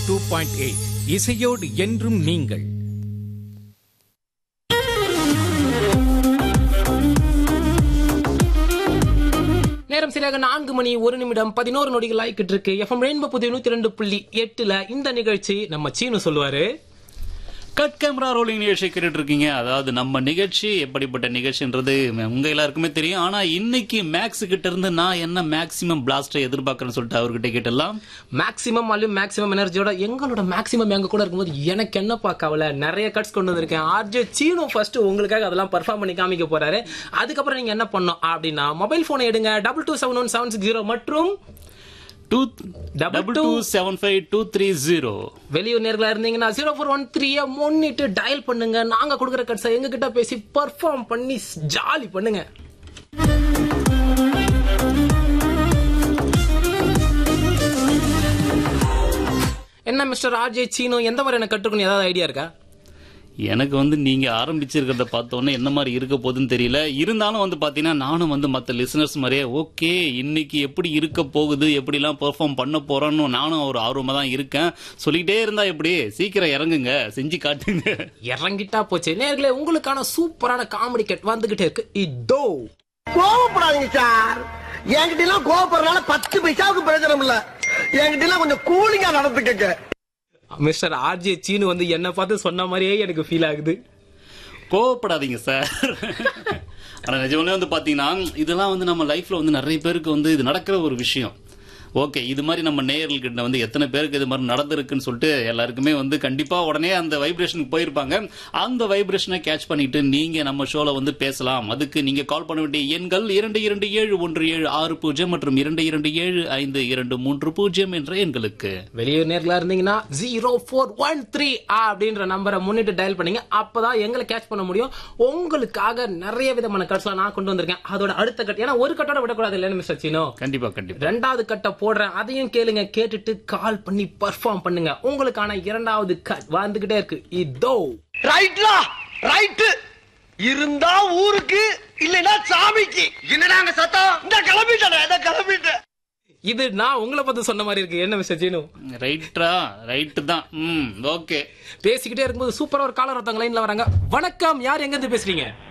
two point eight இசையோடு என்றும் நீங்கள் நேரம் சரியாக நான்கு மணி ஒரு நிமிடம் பதினோரு நொடிகள் ஆயிக்கிட்டு இருக்கு எஃப்எம் ரெயின்போ புதிய நூத்தி ரெண்டு புள்ளி எட்டுல இந்த நிகழ்ச்சி நம்ம சீனு சொல்லுவாரு கட் கேமரா ரோலிங் நிகழ்ச்சி கேட்டுட்டு இருக்கீங்க அதாவது நம்ம நிகழ்ச்சி எப்படிப்பட்ட நிகழ்ச்சின்றது உங்க எல்லாருக்குமே தெரியும் ஆனா இன்னைக்கு மேக்ஸ் கிட்ட இருந்து நான் என்ன மேக்ஸிமம் பிளாஸ்டை எதிர்பார்க்கறேன்னு சொல்லிட்டு அவர்கிட்ட கேட்டலாம் மேக்ஸிமம் வால்யூம் மேக்ஸிமம் எனர்ஜியோட எங்களோட மேக்ஸிமம் எங்க கூட இருக்கும்போது எனக்கு என்னப்பா கவலை நிறைய கட்ஸ் கொண்டு வந்திருக்கேன் ஆர்ஜே சீனு ஃபர்ஸ்ட் உங்களுக்காக அதெல்லாம் பர்ஃபார்ம் பண்ணி காமிக்க போறாரு அதுக்கப்புறம் நீங்க என்ன பண்ணணும் அப்படின்னா மொபைல் போனை எடுங்க double two seven one seven six zero மற்றும் two Double double two two seven five two three zero வெளியூர் நேர்களா இருந்தீங்கன்னா ஜீரோ ஃபோர் ஒன் த்ரீய முன்னிட்டு டயல் பண்ணுங்க நாங்க கொடுக்குற கட்ஸை எங்க கிட்ட பேசி பர்ஃபார்ம் பண்ணி ஜாலி பண்ணுங்க என்ன மிஸ்டர் ஆர்ஜே சீனோ எந்த மாதிரி எனக்கு கற்றுக்கணும் ஏதாவது ஐடியா இருக்கா எனக்கு வந்து நீங்க ஆரம்பிச்சிருக்கிறத பார்த்தோன்னே என்ன மாதிரி இருக்க போகுதுன்னு தெரியல இருந்தாலும் வந்து பாத்தீங்கன்னா நானும் வந்து மத்த லிசனர்ஸ் மாதிரியே ஓகே இன்னைக்கு எப்படி இருக்க போகுது எப்படிலாம் பெர்ஃபார்ம் பண்ண போறோன்னு நானும் ஒரு ஆர்வமா தான் இருக்கேன் சொல்லிக்கிட்டே இருந்தா எப்படி சீக்கிரம் இறங்குங்க செஞ்சு காட்டுங்க இறங்கிட்டா போச்சு நேர்களே உங்களுக்கான சூப்பரான காமெடி கட் வந்துகிட்டே இருக்கு இதோ கோவப்படாதீங்க சார் என்கிட்ட எல்லாம் கோவப்படுறதுனால பத்து பைசாவுக்கு பிரயோஜனம் இல்ல என்கிட்ட எல்லாம் கொஞ்சம் கூலிங்கா நடந்துக்கங்க மிஸ்டர் ஆர்ஜே சீனு வந்து என்ன பார்த்து சொன்ன மாதிரியே எனக்கு ஃபீல் ஆகுது கோவப்படாதீங்க சார் ஆனா நிஜமாலே வந்து பாத்தீங்கன்னா இதெல்லாம் வந்து நம்ம லைஃப்ல வந்து நிறைய பேருக்கு வந்து இது நடக்கிற ஒரு விஷயம் ஓகே இது மாதிரி நம்ம நேயர்கள்கிட்ட வந்து எத்தனை பேருக்கு இது மாதிரி நடந்திருக்குன்னு சொல்லிட்டு எல்லாருக்குமே வந்து கண்டிப்பா உடனே அந்த வைப்ரேஷனுக்கு போயிருப்பாங்க அந்த வைப்ரேஷனை கேட்ச் பண்ணிட்டு நீங்க நம்ம ஷோல வந்து பேசலாம் அதுக்கு நீங்க கால் பண்ண வேண்டிய எண்கள் இரண்டு இரண்டு ஏழு ஒன்று ஏழு ஆறு பூஜ்ஜியம் மற்றும் இரண்டு இரண்டு ஏழு ஐந்து இரண்டு மூன்று பூஜ்ஜியம் என்ற எண்களுக்கு வெளியூர் நேர்களா இருந்தீங்கன்னா ஜீரோ ஃபோர் ஒன் த்ரீ அப்படின்ற நம்பரை முன்னிட்டு டயல் பண்ணீங்க அப்பதான் எங்களை கேட்ச் பண்ண முடியும் உங்களுக்காக நிறைய விதமான கட்ஸ்லாம் நான் கொண்டு வந்திருக்கேன் அதோட அடுத்த கட் ஏன்னா ஒரு கட்டோட விடக்கூடாது இல்லைன்னு மிஸ்டர் சீனோ கண்டிப்பா கண்டிப்பா ரெண்டாவது கட்டை போடுறேன் அதையும் கேளுங்க கேட்டுட்டு கால் பண்ணி பர்ஃபார்ம் பண்ணுங்க உங்களுக்கான இரண்டாவது கட் வந்துகிட்டே இருக்கு இதோ ரைட்லா ரைட்டு இருந்தா ஊருக்கு இல்லைன்னா சாமிக்கு என்னடாங்க சத்தம் இந்த கிளம்பிட்டேன் இந்த கிளம்பிட்டேன் இது நான் உங்களை பார்த்து சொன்ன மாதிரி இருக்கு என்ன மிஸ்டர் சீனு ரைட்டா ரைட்டு தான் ம் ஓகே பேசிக்கிட்டே இருக்கும்போது சூப்பரா ஒரு காலர் ஒருத்தவங்க லைன்ல வராங்க வணக்கம் யார் எங்க இருந்து பேசுறீங்க